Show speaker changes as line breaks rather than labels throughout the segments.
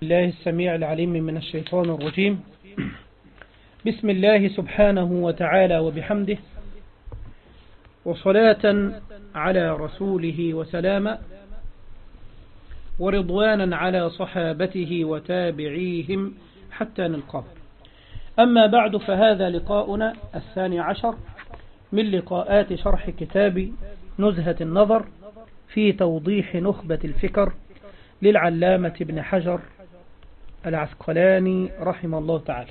الله السميع العليم من الشيطان الرجيم بسم الله سبحانه وتعالى وبحمده وصلاة على رسوله وسلاما ورضوانا على صحابته وتابعيهم حتى نلقاه أما بعد فهذا لقاؤنا الثاني عشر من لقاءات شرح كتاب نزهة النظر في توضيح نخبة الفكر للعلامة ابن حجر العسقلاني رحمه الله تعالى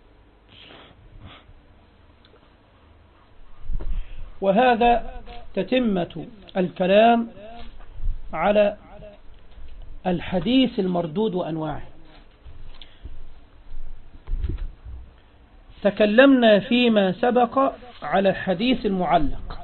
وهذا تتمة الكلام على الحديث المردود وأنواعه تكلمنا فيما سبق على الحديث المعلق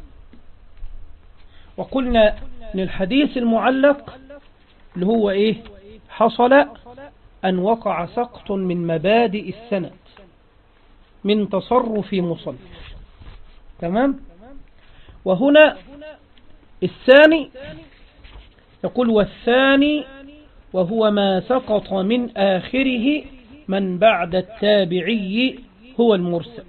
وقلنا ان الحديث المعلق اللي هو ايه حصل ان وقع سقط من مبادئ السند من تصرف مصنف تمام وهنا الثاني يقول والثاني وهو ما سقط من آخره من بعد التابعي هو المرسل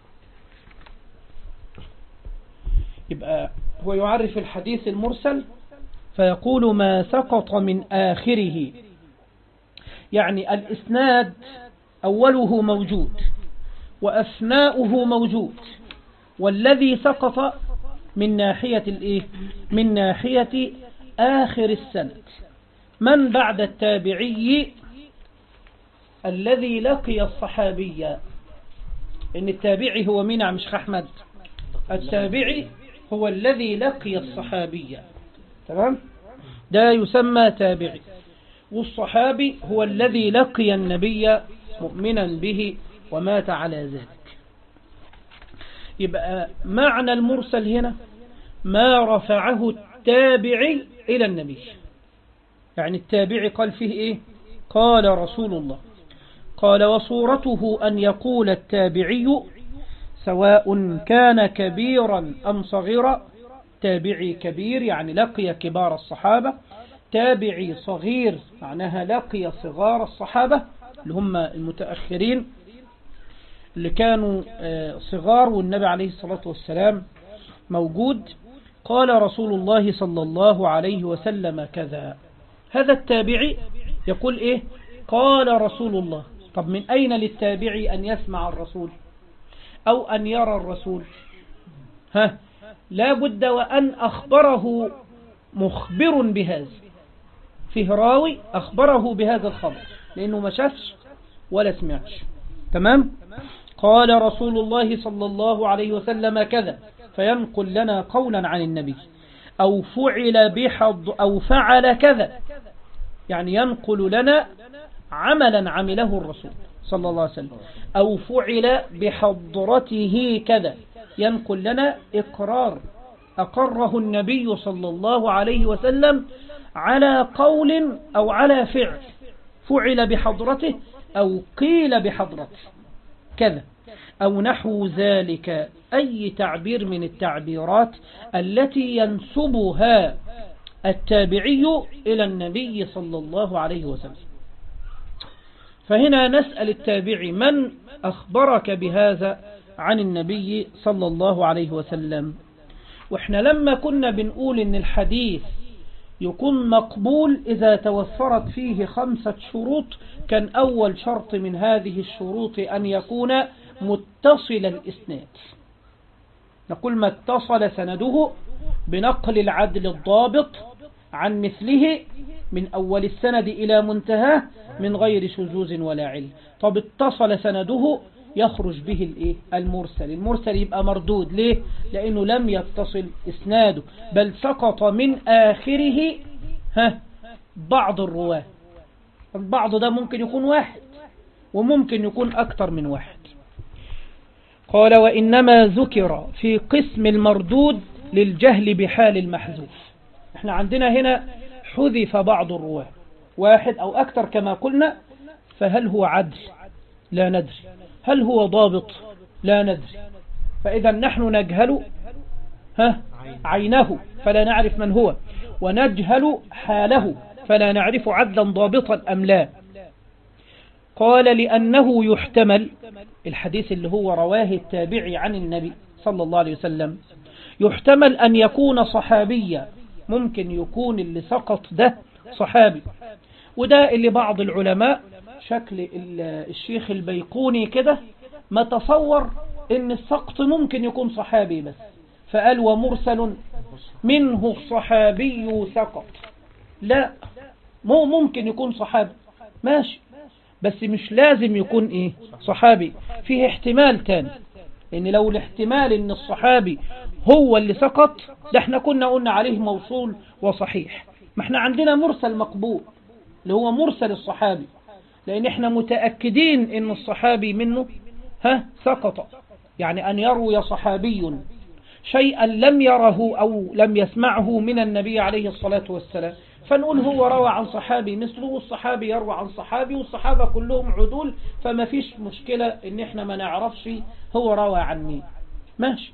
يبقى هو يعرف الحديث المرسل فيقول ما سقط من آخره يعني الإسناد أوله موجود وأثناؤه موجود والذي سقط من ناحية الإيه؟ من ناحية آخر السند من بعد التابعي الذي لقي الصحابية إن التابعي هو مين مش أحمد التابعي هو الذي لقي الصحابية تمام ده يسمى تابعي والصحابي هو الذي لقي النبي مؤمنا به ومات على ذلك يبقى معنى المرسل هنا ما رفعه التابعي إلى النبي يعني التابعي قال فيه إيه قال رسول الله قال وصورته أن يقول التابعي سواء كان كبيرا أم صغيرا تابعي كبير يعني لقي كبار الصحابة تابعي صغير معناها لقي صغار الصحابة اللي هم المتأخرين اللي كانوا صغار والنبي عليه الصلاة والسلام موجود قال رسول الله صلى الله عليه وسلم كذا هذا التابعي يقول إيه قال رسول الله طب من أين للتابعي أن يسمع الرسول أو أن يرى الرسول ها لا بد وأن أخبره مخبر بهذا فيه راوي أخبره بهذا الخبر لأنه ما شافش ولا سمعش تمام قال رسول الله صلى الله عليه وسلم كذا فينقل لنا قولا عن النبي أو فعل بحض أو فعل كذا يعني ينقل لنا عملا عمله الرسول صلى الله عليه وسلم أو فعل بحضرته كذا ينقل لنا إقرار أقره النبي صلى الله عليه وسلم على قول أو على فعل فعل بحضرته أو قيل بحضرته كذا أو نحو ذلك أي تعبير من التعبيرات التي ينسبها التابعي إلى النبي صلى الله عليه وسلم فهنا نسأل التابعي من أخبرك بهذا عن النبي صلى الله عليه وسلم وإحنا لما كنا بنقول إن الحديث يكون مقبول إذا توفرت فيه خمسة شروط كان أول شرط من هذه الشروط أن يكون متصل الإسناد نقول ما اتصل سنده بنقل العدل الضابط عن مثله من أول السند إلى منتهاه من غير شذوذ ولا علم طب اتصل سنده يخرج به الايه المرسل المرسل يبقى مردود ليه لأنه لم يتصل إسناده بل سقط من آخره ها بعض الرواه البعض ده ممكن يكون واحد وممكن يكون أكثر من واحد قال وإنما ذكر في قسم المردود للجهل بحال المحذوف احنا عندنا هنا حذف بعض الرواه واحد أو أكثر كما قلنا فهل هو عدل لا ندري هل هو ضابط لا ندري فإذا نحن نجهل ها عينه فلا نعرف من هو ونجهل حاله فلا نعرف عدلا ضابطا أم لا قال لأنه يحتمل الحديث اللي هو رواه التابعي عن النبي صلى الله عليه وسلم يحتمل أن يكون صحابيا ممكن يكون اللي سقط ده صحابي وده اللي بعض العلماء شكل الشيخ البيقوني كده ما تصور ان السقط ممكن يكون صحابي بس فقال ومرسل منه صحابي سقط لا مو ممكن يكون صحابي ماشي بس مش لازم يكون ايه صحابي فيه احتمال تاني لان لو الاحتمال ان الصحابي هو اللي سقط ده احنا كنا قلنا عليه موصول وصحيح ما احنا عندنا مرسل مقبول اللي هو مرسل الصحابي لان احنا متأكدين ان الصحابي منه ها سقط يعني ان يروي صحابي شيئا لم يره او لم يسمعه من النبي عليه الصلاة والسلام فنقول هو روى عن صحابي مثله والصحابي يروى عن صحابي والصحابة كلهم عدول فما فيش مشكلة ان احنا ما نعرفش هو روى عن مين ماشي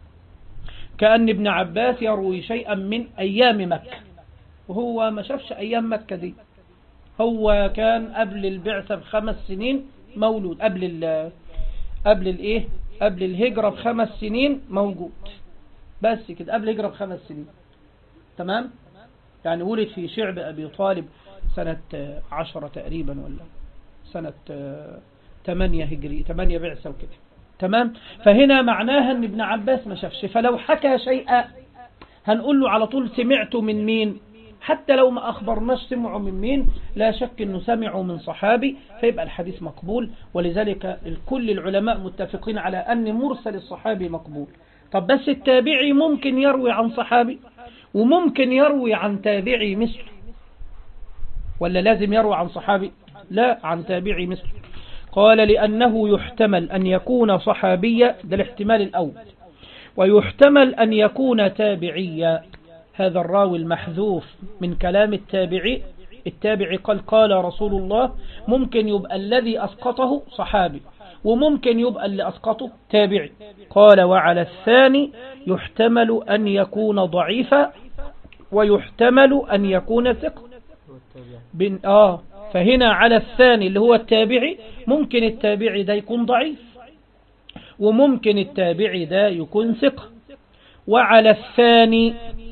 كأن ابن عباس يروي شيئا من ايام مكة وهو ما شافش ايام مكة دي هو كان قبل البعثة بخمس سنين مولود قبل ال قبل الايه قبل الهجرة بخمس سنين موجود بس كده قبل الهجرة بخمس سنين تمام يعني ولد في شعب أبي طالب سنة عشرة تقريبا ولا سنة ثمانية هجري ثمانية بعثة وكده تمام فهنا معناها ان ابن عباس ما شافش فلو حكى شيئا هنقول له على طول سمعته من مين حتى لو ما أخبرناش سمعوا من مين لا شك أنه سمعوا من صحابي فيبقى الحديث مقبول ولذلك كل العلماء متفقين على أن مرسل الصحابي مقبول طب بس التابعي ممكن يروي عن صحابي وممكن يروي عن تابعي مثله ولا لازم يروي عن صحابي لا عن تابعي مثله قال لأنه يحتمل أن يكون صحابيا ده الاحتمال الأول ويحتمل أن يكون تابعيا هذا الراوي المحذوف من كلام التابعي التابعي قال قال رسول الله ممكن يبقى الذي أسقطه صحابي وممكن يبقى اللي أسقطه تابعي قال وعلى الثاني يحتمل أن يكون ضعيفا ويحتمل أن يكون ثقة بن آه فهنا على الثاني اللي هو التابعي ممكن التابعي ده يكون ضعيف وممكن التابعي ده يكون ثقة وعلى الثاني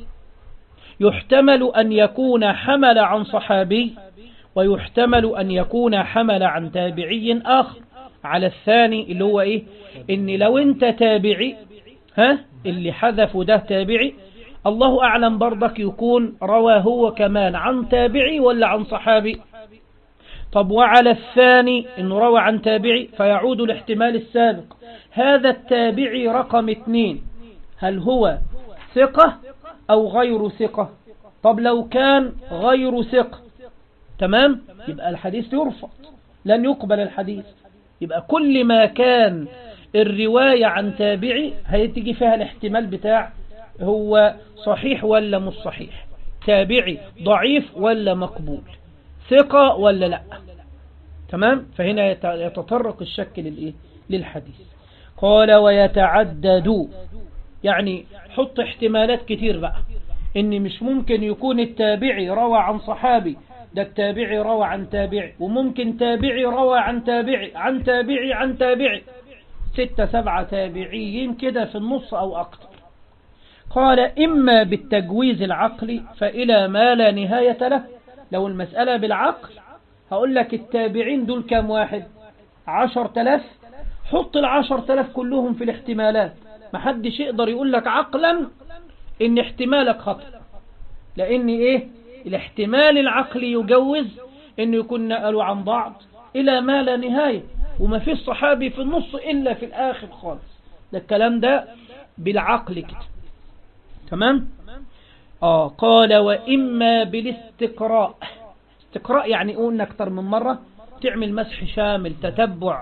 يحتمل أن يكون حمل عن صحابي ويحتمل أن يكون حمل عن تابعي آخر على الثاني اللي هو إيه إن لو أنت تابعي ها اللي حذفوا ده تابعي الله أعلم برضك يكون روى هو كمان عن تابعي ولا عن صحابي طب وعلى الثاني إنه روى عن تابعي فيعود الاحتمال السابق هذا التابعي رقم اثنين هل هو ثقة أو غير ثقة طب لو كان غير ثقة تمام يبقى الحديث يرفض لن يقبل الحديث يبقى كل ما كان الرواية عن تابعي هيتجي فيها الاحتمال بتاع هو صحيح ولا مش صحيح تابعي ضعيف ولا مقبول ثقة ولا لا تمام فهنا يتطرق الشك للإيه للحديث قال ويتعدد يعني حط احتمالات كتير بقى ان مش ممكن يكون التابعي روى عن صحابي ده التابعي روى عن تابعي وممكن تابعي روى عن تابعي عن تابعي عن تابعي ستة سبعة تابعيين كده في النص او اكتر قال اما بالتجويز العقلي فالى ما لا نهاية له لو المسألة بالعقل هقول لك التابعين دول كام واحد عشر تلاف حط العشر تلاف كلهم في الاحتمالات محدش يقدر يقول لك عقلا ان احتمالك خطأ لان ايه الاحتمال العقلي يجوز ان يكون نقلوا عن بعض الى ما لا نهاية وما فيش صحابي في النص الا في الاخر خالص ده الكلام ده بالعقل كده تمام آه قال وإما بالاستقراء استقراء يعني قلنا أكتر من مرة تعمل مسح شامل تتبع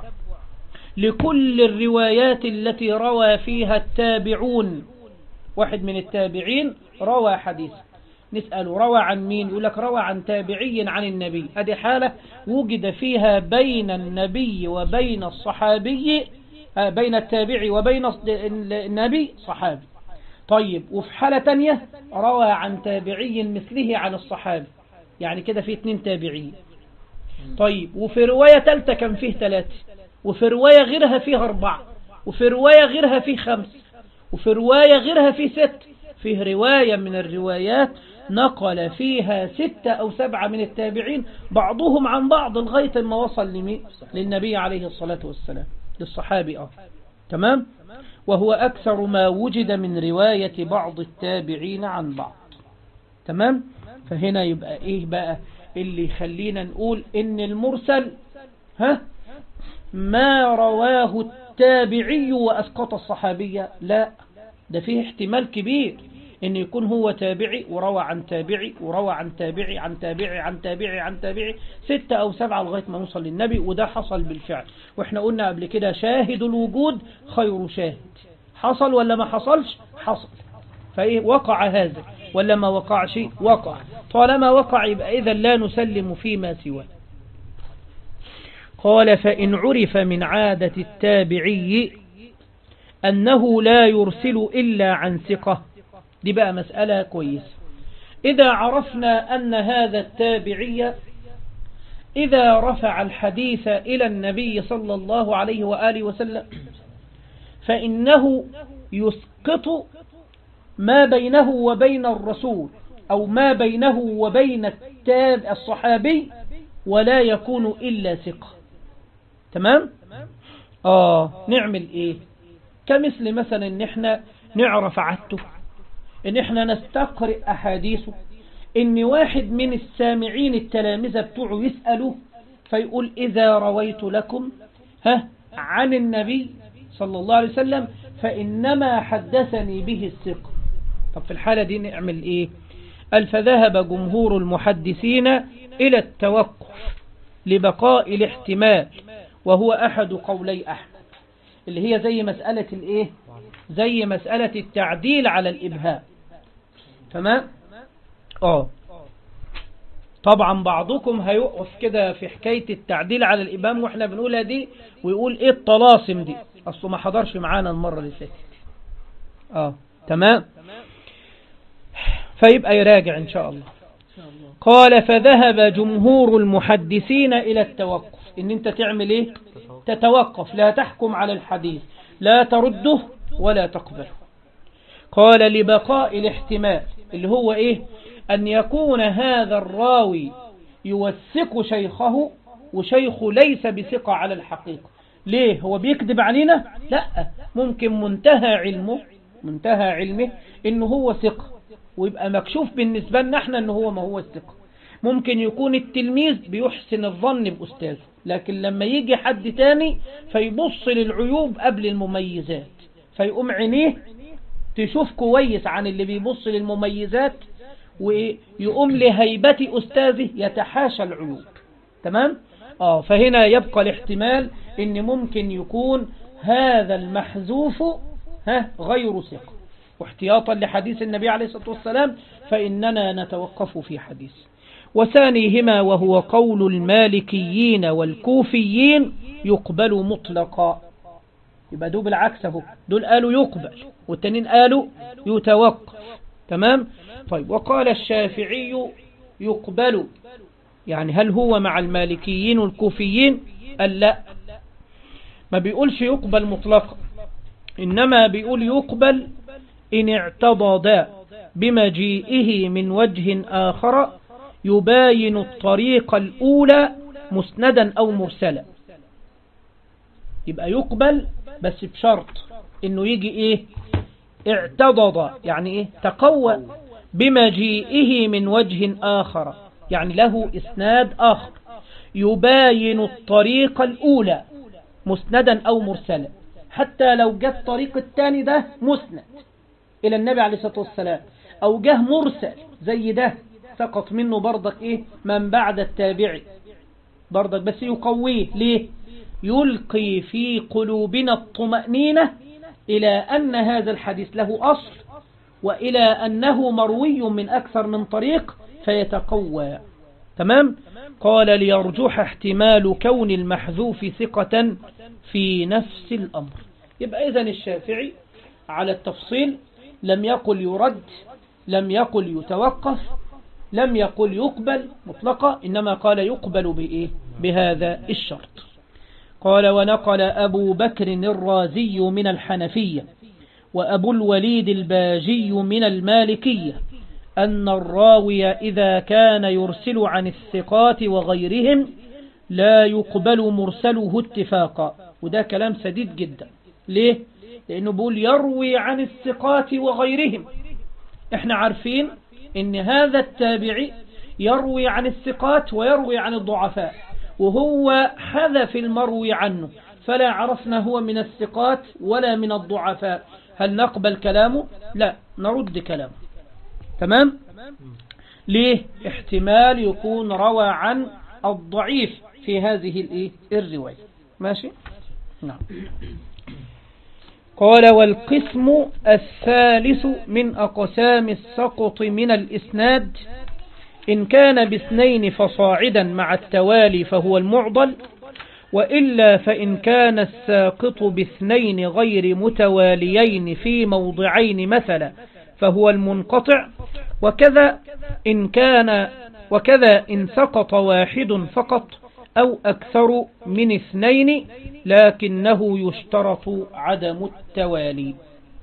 لكل الروايات التي روى فيها التابعون واحد من التابعين روى حديث نسأله روى عن مين يقول لك روى عن تابعي عن النبي هذه حالة وجد فيها بين النبي وبين الصحابي بين التابعي وبين النبي صحابي طيب وفي حالة تانية روى عن تابعي مثله عن الصحابي يعني كده في اتنين تابعين طيب وفي رواية تالتة كان فيه ثلاثة وفي رواية غيرها فيه أربعة وفي رواية غيرها فيه خمس وفي رواية غيرها فيه ست فيه رواية من الروايات نقل فيها ستة أو سبعة من التابعين بعضهم عن بعض لغاية ما وصل لمين للنبي عليه الصلاة والسلام للصحابي آه تمام وهو أكثر ما وجد من رواية بعض التابعين عن بعض تمام فهنا يبقى إيه بقى اللي يخلينا نقول إن المرسل ها ما رواه التابعي وأسقط الصحابية لا ده فيه احتمال كبير ان يكون هو تابعي وروى عن تابعي وروى عن تابعي عن تابعي عن تابعي عن تابعي ستة او سبعة لغاية ما نوصل للنبي وده حصل بالفعل واحنا قلنا قبل كده شاهد الوجود خير شاهد حصل ولا ما حصلش حصل فايه وقع هذا ولا ما وقعش وقع طالما وقع يبقى اذا لا نسلم فيما سواه قال فإن عرف من عادة التابعي أنه لا يرسل إلا عن ثقة دي بقى مسألة كويسة إذا عرفنا أن هذا التابعي إذا رفع الحديث إلى النبي صلى الله عليه وآله وسلم فإنه يسقط ما بينه وبين الرسول أو ما بينه وبين التاب الصحابي ولا يكون إلا ثقة تمام آه نعمل إيه كمثل مثلا إن إحنا نعرف عدته إن إحنا نستقرئ أحاديثه إن واحد من السامعين التلامذة بتوعه يسأله فيقول إذا رويت لكم ها عن النبي صلى الله عليه وسلم فإنما حدثني به الثقة طب في الحالة دي نعمل إيه قال فذهب جمهور المحدثين إلى التوقف لبقاء الاحتمال وهو أحد قولي أحمد اللي هي زي مسألة الإيه زي مسألة التعديل على الإبهام تمام اه طبعا بعضكم هيقف كده في حكاية التعديل على الإمام واحنا بنقولها دي ويقول ايه الطلاسم دي اصله ما حضرش معانا المرة اللي فاتت اه تمام فيبقى يراجع ان شاء الله قال فذهب جمهور المحدثين الى التوقف ان انت تعمل ايه تتوقف لا تحكم على الحديث لا ترده ولا تقبله قال لبقاء الاحتمال اللي هو ايه أن يكون هذا الراوي يوثق شيخه وشيخه ليس بثقة على الحقيقة ليه هو بيكذب علينا لا ممكن منتهى علمه منتهى علمه انه هو ثقة ويبقى مكشوف بالنسبة لنا احنا انه هو ما هو الثقة ممكن يكون التلميذ بيحسن الظن بأستاذه لكن لما يجي حد تاني فيبص للعيوب قبل المميزات فيقوم عينيه تشوف كويس عن اللي بيبص للمميزات ويقوم لهيبة أستاذه يتحاشى العيوب تمام آه فهنا يبقى الاحتمال ان ممكن يكون هذا المحذوف ها غير ثقة واحتياطا لحديث النبي عليه الصلاة والسلام فإننا نتوقف في حديث وثانيهما وهو قول المالكيين والكوفيين يقبل مطلقا يبقى دول بالعكس اهو دول قالوا يقبل والتانيين قالوا يتوقف تمام طيب وقال الشافعي يقبل يعني هل هو مع المالكيين والكوفيين قال لا ما بيقولش يقبل مطلقا إنما بيقول يقبل إن اعتضد بمجيئه من وجه آخر يباين الطريق الأولى مسندا أو مرسلا يبقى يقبل بس بشرط إنه يجي إيه اعتضد يعني إيه تقوى بمجيئه من وجه آخر يعني له إسناد آخر يباين الطريق الأولى مسندا أو مرسلا حتى لو جاء الطريق الثاني ده مسند إلى النبي عليه الصلاة والسلام أو جه مرسل زي ده سقط منه برضك إيه من بعد التابعي برضك بس يقويه ليه يلقي في قلوبنا الطمأنينة إلى أن هذا الحديث له أصل وإلى أنه مروي من أكثر من طريق فيتقوى تمام قال ليرجح احتمال كون المحذوف ثقة في نفس الأمر يبقى إذن الشافعي على التفصيل لم يقل يرد لم يقل يتوقف لم يقل يقبل مطلقا إنما قال يقبل بإيه بهذا الشرط قال ونقل أبو بكر الرازي من الحنفية وأبو الوليد الباجي من المالكية أن الراوي إذا كان يرسل عن الثقات وغيرهم لا يقبل مرسله اتفاقا وده كلام سديد جدا ليه؟ لأنه بيقول يروي عن الثقات وغيرهم احنا عارفين ان هذا التابعي يروي عن الثقات ويروي عن الضعفاء وهو حذف المروي عنه فلا عرفنا هو من الثقات ولا من الضعفاء هل نقبل كلامه لا نرد كلامه تمام ليه احتمال يكون روى عن الضعيف في هذه الرواية ماشي نعم قال والقسم الثالث من أقسام السقط من الإسناد إن كان باثنين فصاعدا مع التوالي فهو المعضل وإلا فإن كان الساقط باثنين غير متواليين في موضعين مثلا فهو المنقطع وكذا إن كان وكذا إن سقط واحد فقط أو أكثر من اثنين لكنه يشترط عدم التوالي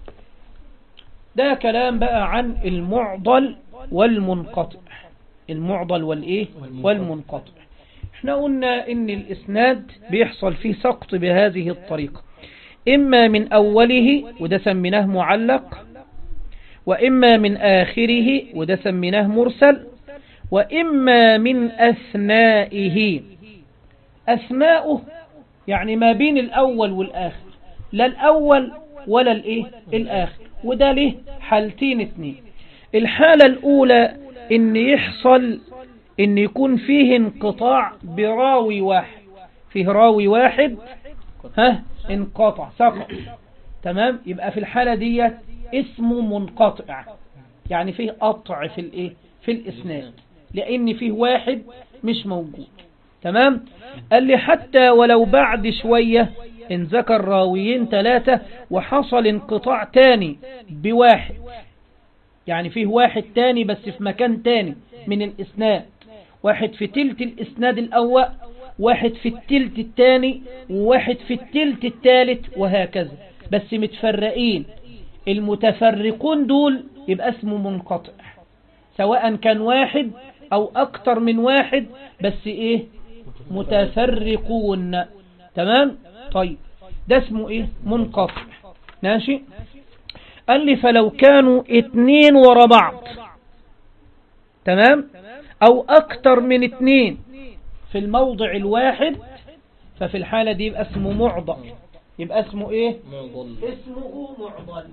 ده كلام بقى عن المعضل والمنقطع المعضل والإيه والمنقطع احنا قلنا ان الاسناد بيحصل فيه سقط بهذه الطريقة اما من اوله وده سميناه معلق واما من اخره وده سميناه مرسل واما من اثنائه اثناؤه يعني ما بين الاول والاخر لا الاول ولا الايه الاخر وده ليه حالتين اتنين الحالة الاولى ان يحصل ان يكون فيه انقطاع براوي واحد فيه راوي واحد ها انقطع سقط تمام يبقى في الحالة دي اسمه منقطع يعني فيه قطع في الايه في الاسناد لان فيه واحد مش موجود تمام قال لي حتى ولو بعد شوية ان ذكر راويين ثلاثة وحصل انقطاع تاني بواحد يعني فيه واحد تاني بس في مكان تاني من الاسناد واحد في تلت الاسناد الاول واحد في التلت الثاني وواحد في التلت الثالث وهكذا بس متفرقين المتفرقون دول يبقى اسمه منقطع سواء كان واحد او اكتر من واحد بس ايه متفرقون تمام طيب ده اسمه ايه منقطع ماشي قال لي فلو كانوا اتنين ورا بعض تمام او اكتر من اتنين في الموضع الواحد ففي الحالة دي يبقى اسمه معضل يبقى اسمه ايه
معضل
اسمه معضل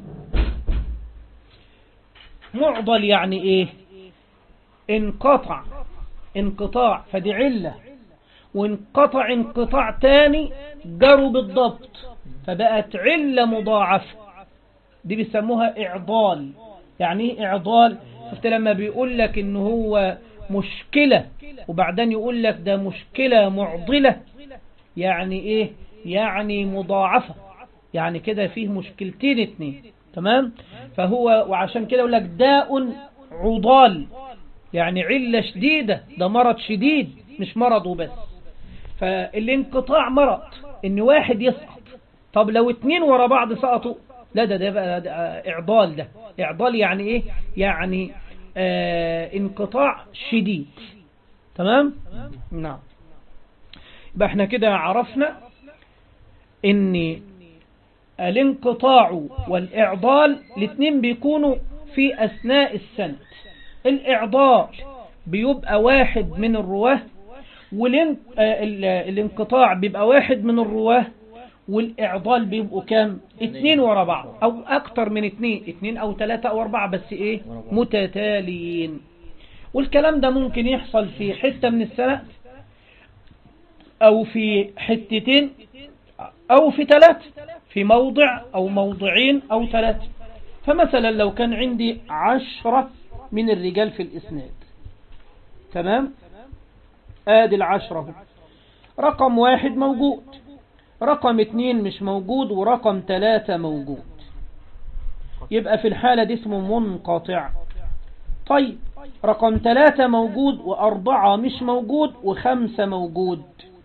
معضل يعني ايه انقطع انقطاع فدي علة وانقطع انقطاع تاني جروا بالضبط فبقت علة مضاعفة دي بيسموها اعضال يعني ايه اعضال شفت لما بيقول لك ان هو مشكلة وبعدين يقول لك ده مشكلة معضلة يعني ايه يعني مضاعفة يعني كده فيه مشكلتين اتنين تمام فهو وعشان كده يقول لك داء عضال يعني علة شديدة ده مرض شديد مش مرض وبس فالانقطاع مرض ان واحد يسقط طب لو اتنين ورا بعض سقطوا لا ده ده بقى ده اعضال ده اعضال يعني ايه يعني آه انقطاع شديد تمام نعم يبقى احنا كده عرفنا ان الانقطاع والاعضال الاثنين بيكونوا في اثناء السند الاعضال بيبقى واحد من الرواه والانقطاع بيبقى واحد من الرواه والإعضال بيبقوا كام اتنين ورا بعض أو أكتر من اتنين اتنين أو تلاتة أو أربعة بس إيه متتاليين والكلام ده ممكن يحصل في حتة من السنة أو في حتتين أو في ثلاثة في موضع أو موضعين أو ثلاثة فمثلا لو كان عندي عشرة من الرجال في الإسناد تمام آدي العشرة رقم واحد موجود رقم اتنين مش موجود ورقم تلاتة موجود يبقى في الحالة دي اسمه منقطع طيب رقم ثلاثة موجود وأربعة مش موجود وخمسة موجود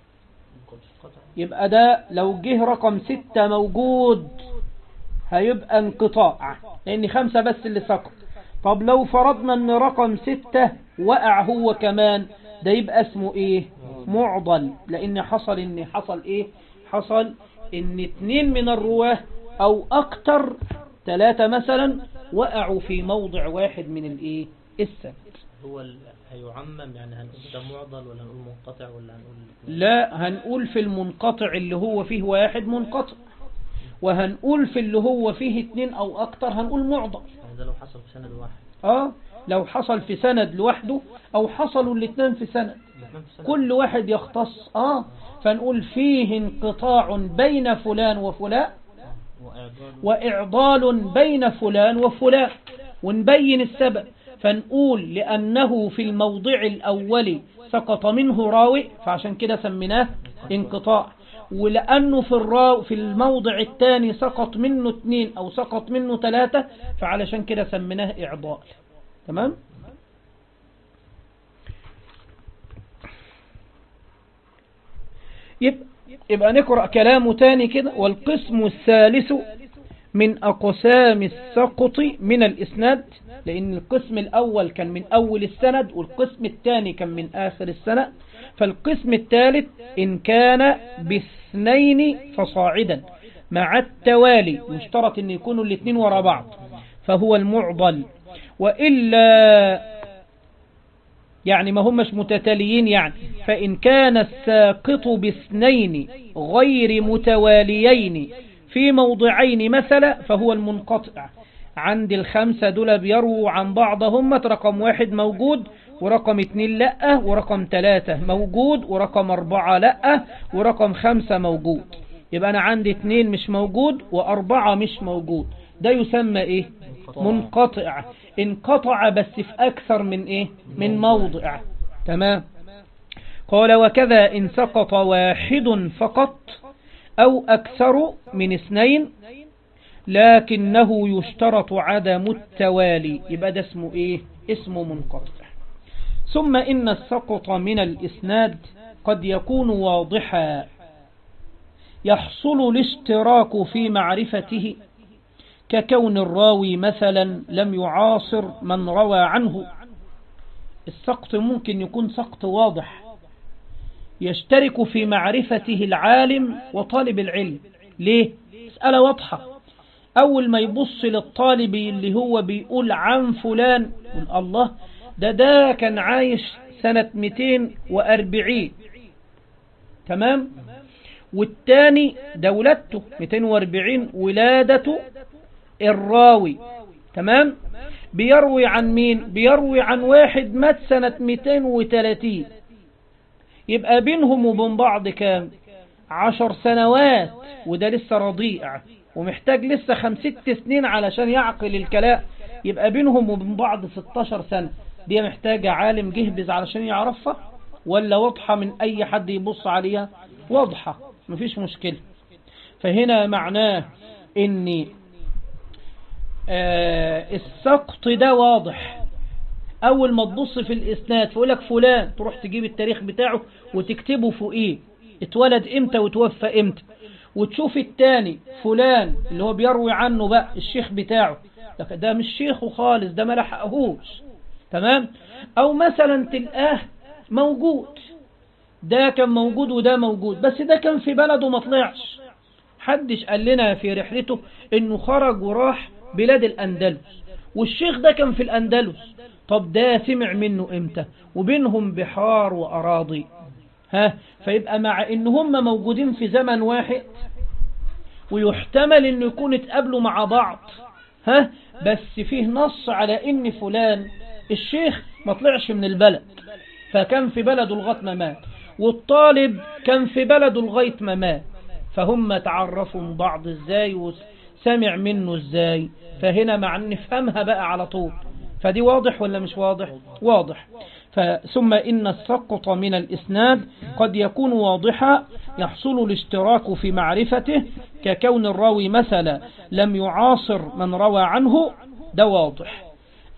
يبقى ده لو جه رقم ستة موجود هيبقى انقطاع لأن خمسة بس اللي سقط طب لو فرضنا ان رقم ستة وقع هو كمان ده يبقى اسمه ايه معضل لان حصل ان حصل ايه حصل ان اتنين من الرواه او اكتر ثلاثة مثلا وقعوا في موضع واحد من الايه السند
هو ال- هيعمم يعني هنقول ده معضل ولا هنقول منقطع ولا هنقول الاثنين؟
لا هنقول في المنقطع اللي هو فيه واحد منقطع وهنقول في اللي هو فيه اتنين او اكتر هنقول معضل
يعني ده لو حصل في سند واحد
اه لو حصل في سند لوحده او حصلوا الاثنين في سند
الاثنين في سند
كل واحد يختص اه فنقول فيه انقطاع بين فلان وفلان
وإعضال
وإعضال بين فلان وفلان ونبين السبب فنقول لأنه في الموضع الأول سقط منه راوي فعشان كده سميناه انقطاع ولأنه في الراو في الموضع الثاني سقط منه اثنين أو سقط منه ثلاثة فعلشان كده سميناه إعضال تمام يبقى, يبقى نقرأ كلامه تاني كده والقسم الثالث من أقسام السقط من الإسناد لأن القسم الأول كان من أول السند والقسم الثاني كان من آخر السنة فالقسم الثالث إن كان باثنين فصاعدا مع التوالي مشترط أن يكونوا الاثنين وراء بعض فهو المعضل وإلا يعني ما همش متتاليين يعني فإن كان الساقط باثنين غير متواليين في موضعين مثلا فهو المنقطع عند الخمسة دول بيروا عن بعضهم رقم واحد موجود ورقم اتنين لأ ورقم تلاتة موجود ورقم أربعة لأ ورقم خمسة موجود يبقى أنا عندي اتنين مش موجود وأربعة مش موجود ده يسمى إيه منقطع انقطع بس في أكثر من إيه من موضع تمام قال وكذا إن سقط واحد فقط أو أكثر من اثنين لكنه يشترط عدم التوالي يبقى ده اسمه إيه اسمه منقطع ثم إن السقط من الإسناد قد يكون واضحا يحصل الاشتراك في معرفته ككون الراوي مثلا لم يعاصر من روى عنه السقط ممكن يكون سقط واضح يشترك في معرفته العالم وطالب العلم ليه؟ مسألة واضحة أول ما يبص للطالب اللي هو بيقول عن فلان يقول الله ده ده كان عايش سنة 240 تمام والتاني دولته 240 ولادته الراوي تمام بيروي عن مين بيروي عن واحد مات سنة 230 يبقى بينهم وبين بعض كام عشر سنوات وده لسه رضيع ومحتاج لسه خمسة سنين علشان يعقل الكلام يبقى بينهم وبين بعض 16 سنة دي محتاجة عالم جهبز علشان يعرفها ولا واضحة من أي حد يبص عليها واضحة مفيش مشكلة فهنا معناه ان آه السقط ده واضح اول ما تبص في الاسناد فيقولك فلان تروح تجيب التاريخ بتاعه وتكتبه فوقيه اتولد امتى وتوفى امتى وتشوف التاني فلان اللي هو بيروي عنه بقى الشيخ بتاعه لكن ده مش شيخه خالص ده ما لحقهوش تمام او مثلا تلقاه موجود ده كان موجود وده موجود بس ده كان في بلده ما طلعش حدش قال لنا في رحلته انه خرج وراح بلاد الاندلس والشيخ ده كان في الاندلس طب ده سمع منه امتى وبينهم بحار واراضي ها فيبقى مع ان هم موجودين في زمن واحد ويحتمل انه يكون اتقابلوا مع بعض ها بس فيه نص على ان فلان الشيخ ما طلعش من البلد فكان في بلده لغايه ما مات والطالب كان في بلده لغايه ما مات فهم تعرفوا من بعض ازاي وسمع منه ازاي فهنا مع ان نفهمها بقى على طول فدي واضح ولا مش واضح واضح ثم إن السقط من الإسناد قد يكون واضحا يحصل الاشتراك في معرفته ككون الراوي مثلا لم يعاصر من روى عنه ده واضح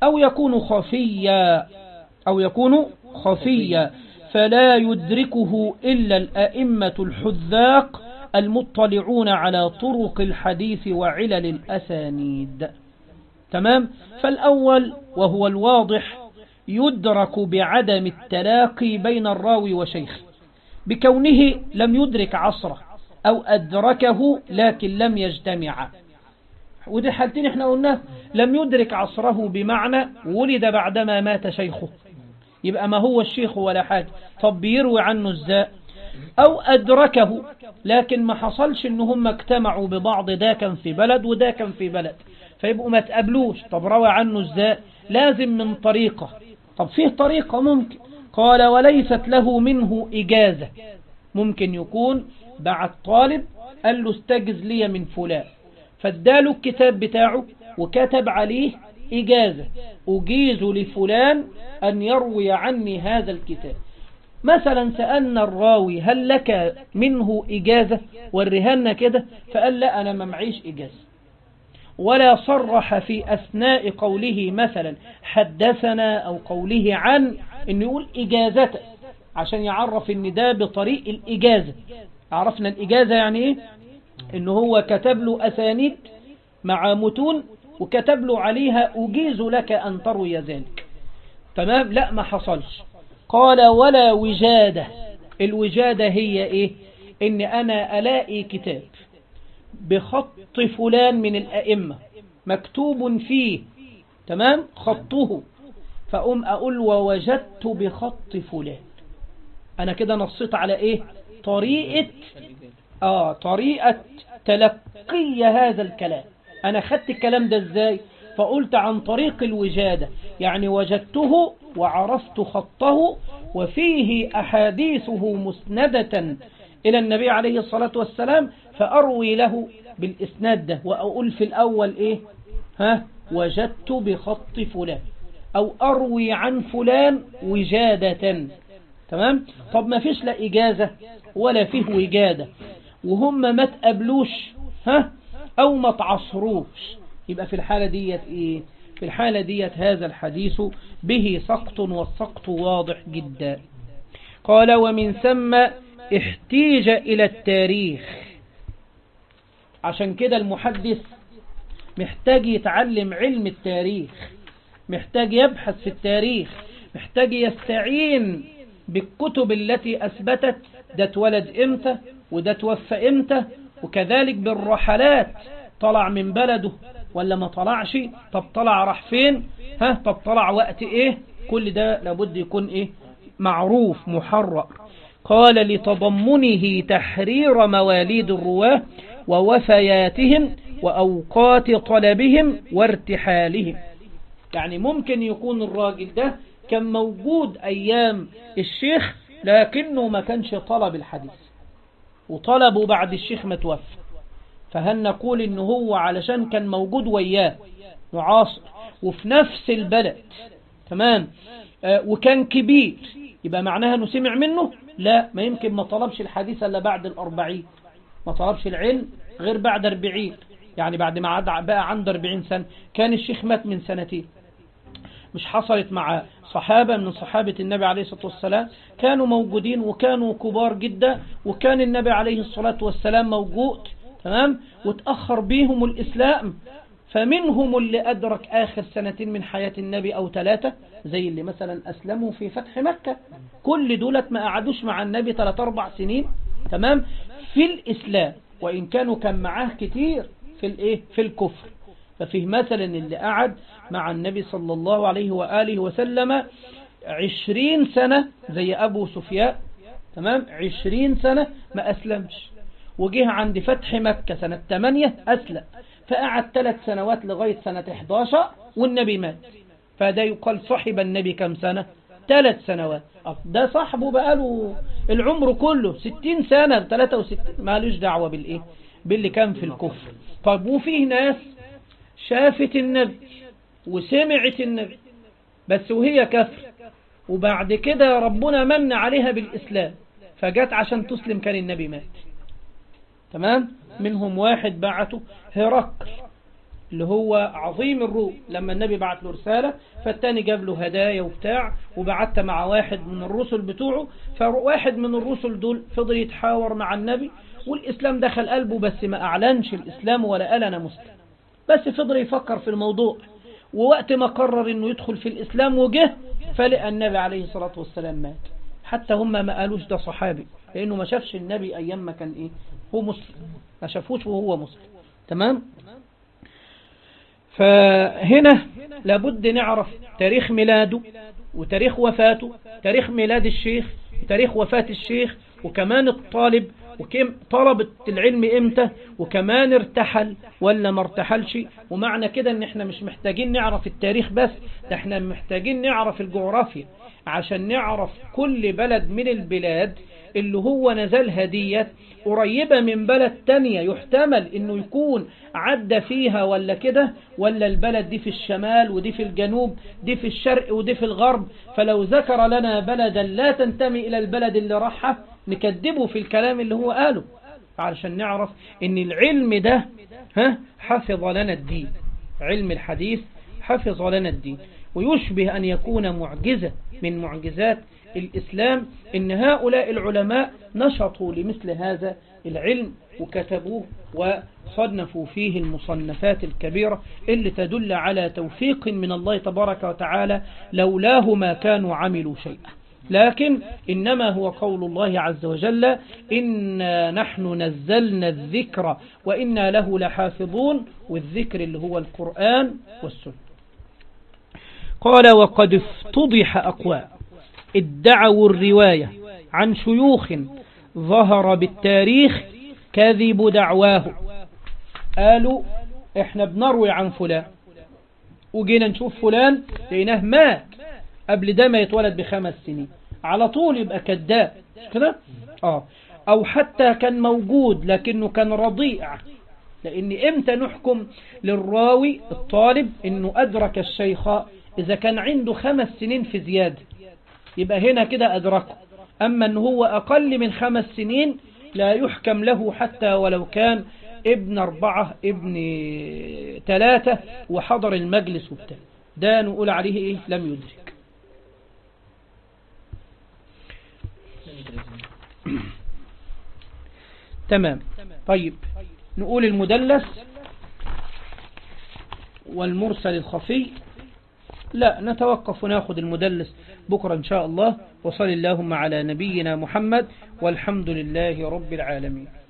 أو يكون خفيا أو يكون خفيا فلا يدركه إلا الأئمة الحذاق المطلعون على طرق الحديث وعلل الأسانيد تمام فالأول وهو الواضح يدرك بعدم التلاقي بين الراوي وشيخه بكونه لم يدرك عصره أو أدركه لكن لم يجتمع ودي حالتين احنا قلنا لم يدرك عصره بمعنى ولد بعدما مات شيخه يبقى ما هو الشيخ ولا حاجة طب بيروي عنه ازاي او ادركه لكن ما حصلش ان هم اجتمعوا ببعض ده كان في بلد وده كان في بلد فيبقوا ما تقابلوش طب روى عنه ازاي لازم من طريقة طب فيه طريقة ممكن قال وليست له منه إجازة ممكن يكون بعد طالب قال له استجز لي من فلان فاداله الكتاب بتاعه وكتب عليه إجازة أجيز لفلان أن يروي عني هذا الكتاب مثلا سألنا الراوي هل لك منه إجازة ورهنا كده فقال لا أنا ما معيش إجازة ولا صرح في أثناء قوله مثلا حدثنا أو قوله عن أن يقول إجازة عشان يعرف أن ده بطريق الإجازة عرفنا الإجازة يعني إيه أنه هو كتب له أسانيد مع متون وكتب له عليها أجيز لك أن تروي ذلك تمام لا ما حصلش قال ولا وجادة الوجادة هي إيه إن أنا ألاقي كتاب بخط فلان من الأئمة مكتوب فيه تمام خطه فأم أقول ووجدت بخط فلان أنا كده نصيت على إيه طريقة آه طريقة تلقي هذا الكلام أنا خدت الكلام ده إزاي فقلت عن طريق الوجادة يعني وجدته وعرفت خطه وفيه أحاديثه مسندة إلى النبي عليه الصلاة والسلام فأروي له بالإسناد ده وأقول في الأول إيه ها وجدت بخط فلان أو أروي عن فلان وجادة تمام طب ما فيش لا إجازة ولا فيه وجادة وهم ما تقابلوش ها أو ما تعصروش يبقى في الحالة ديت إيه في الحالة ديت هذا الحديث به سقط والسقط واضح جدا قال ومن ثم احتيج إلى التاريخ عشان كده المحدث محتاج يتعلم علم التاريخ محتاج يبحث في التاريخ محتاج يستعين بالكتب التي أثبتت ده اتولد امتى وده توفى امتى وكذلك بالرحلات طلع من بلده ولا ما طلعش طب طلع راح فين ها طب طلع وقت ايه كل ده لابد يكون ايه معروف محرر قال لتضمنه تحرير مواليد الرواه ووفياتهم وأوقات طلبهم وارتحالهم يعني ممكن يكون الراجل ده كان موجود أيام الشيخ لكنه ما كانش طلب الحديث وطلبه بعد الشيخ ما توفى فهل نقول إن هو علشان كان موجود وياه معاصر وفي نفس البلد تمام آه وكان كبير يبقى معناها أنه سمع منه لا ما يمكن ما طلبش الحديث إلا بعد الأربعين ما طلبش العلم غير بعد أربعين يعني بعد ما عاد بقى عنده أربعين سنة كان الشيخ مات من سنتين مش حصلت مع صحابة من صحابة النبي عليه الصلاة والسلام كانوا موجودين وكانوا كبار جدا وكان النبي عليه الصلاة والسلام موجود تمام وتأخر بيهم الإسلام فمنهم اللي أدرك آخر سنتين من حياة النبي أو ثلاثة زي اللي مثلا أسلموا في فتح مكة كل دولت ما قعدوش مع النبي ثلاث أربع سنين تمام في الإسلام وإن كانوا كان معاه كتير في الإيه في الكفر ففيه مثلا اللي قعد مع النبي صلى الله عليه وآله وسلم عشرين سنة زي أبو سفيان تمام عشرين سنة ما أسلمش وجه عند فتح مكة سنة 8 أسلم فقعد ثلاث سنوات لغاية سنة 11 والنبي مات فده يقال صحب النبي كم سنة ثلاث سنوات ده صاحبه بقاله العمر كله 60 سنة 63 مالوش دعوة بالإيه باللي كان في الكفر طب وفيه ناس شافت النبي وسمعت النبي بس وهي كفر وبعد كده ربنا من عليها بالإسلام فجت عشان تسلم كان النبي مات تمام منهم واحد بعته هرقل اللي هو عظيم الروم لما النبي بعت له رسالة فالتاني جاب له هدايا وبتاع وبعت مع واحد من الرسل بتوعه فواحد من الرسل دول فضل يتحاور مع النبي والإسلام دخل قلبه بس ما أعلنش الإسلام ولا قال أنا مسلم بس فضل يفكر في الموضوع ووقت ما قرر انه يدخل في الإسلام وجه فلقى النبي عليه الصلاة والسلام مات حتى هم ما قالوش ده صحابي لأنه ما شافش النبي أيام ما كان إيه هو مسلم ما شافوش وهو مسلم تمام فهنا لابد نعرف تاريخ ميلاده وتاريخ وفاته تاريخ ميلاد الشيخ وتاريخ وفاة الشيخ وكمان الطالب وكم طلبت العلم امتى وكمان ارتحل ولا ما ارتحلش ومعنى كده ان احنا مش محتاجين نعرف التاريخ بس ده احنا محتاجين نعرف الجغرافيا عشان نعرف كل بلد من البلاد اللي هو نزل هدية قريبة من بلد تانية يحتمل انه يكون عدى فيها ولا كده ولا البلد دي في الشمال ودي في الجنوب دي في الشرق ودي في الغرب فلو ذكر لنا بلدا لا تنتمي الى البلد اللي راحها نكذبه في الكلام اللي هو قاله علشان نعرف ان العلم ده ها حفظ لنا الدين علم الحديث حفظ لنا الدين ويشبه أن يكون معجزة من معجزات الإسلام إن هؤلاء العلماء نشطوا لمثل هذا العلم وكتبوه وصنفوا فيه المصنفات الكبيرة اللي تدل على توفيق من الله تبارك وتعالى لولاه ما كانوا عملوا شيئا لكن إنما هو قول الله عز وجل إنا نحن نزلنا الذكر وإنا له لحافظون والذكر اللي هو القرآن والسنة قال وقد افتضح أقوام ادعوا الرواية عن شيوخ ظهر بالتاريخ كذب دعواه قالوا احنا بنروي عن فلان وجينا نشوف فلان لقيناه مات قبل ده ما يتولد بخمس سنين على طول يبقى كذاب كده اه او حتى كان موجود لكنه كان رضيع لان امتى نحكم للراوي الطالب انه ادرك الشيخ اذا كان عنده خمس سنين في زيادة يبقى هنا كده ادركه اما ان هو اقل من خمس سنين لا يحكم له حتى ولو كان ابن اربعة ابن ثلاثة وحضر المجلس وبتاع ده نقول عليه ايه لم يدرك تمام طيب نقول المدلس والمرسل الخفي لا نتوقف وناخذ المدلس بكرة إن شاء الله وصل اللهم على نبينا محمد والحمد لله رب العالمين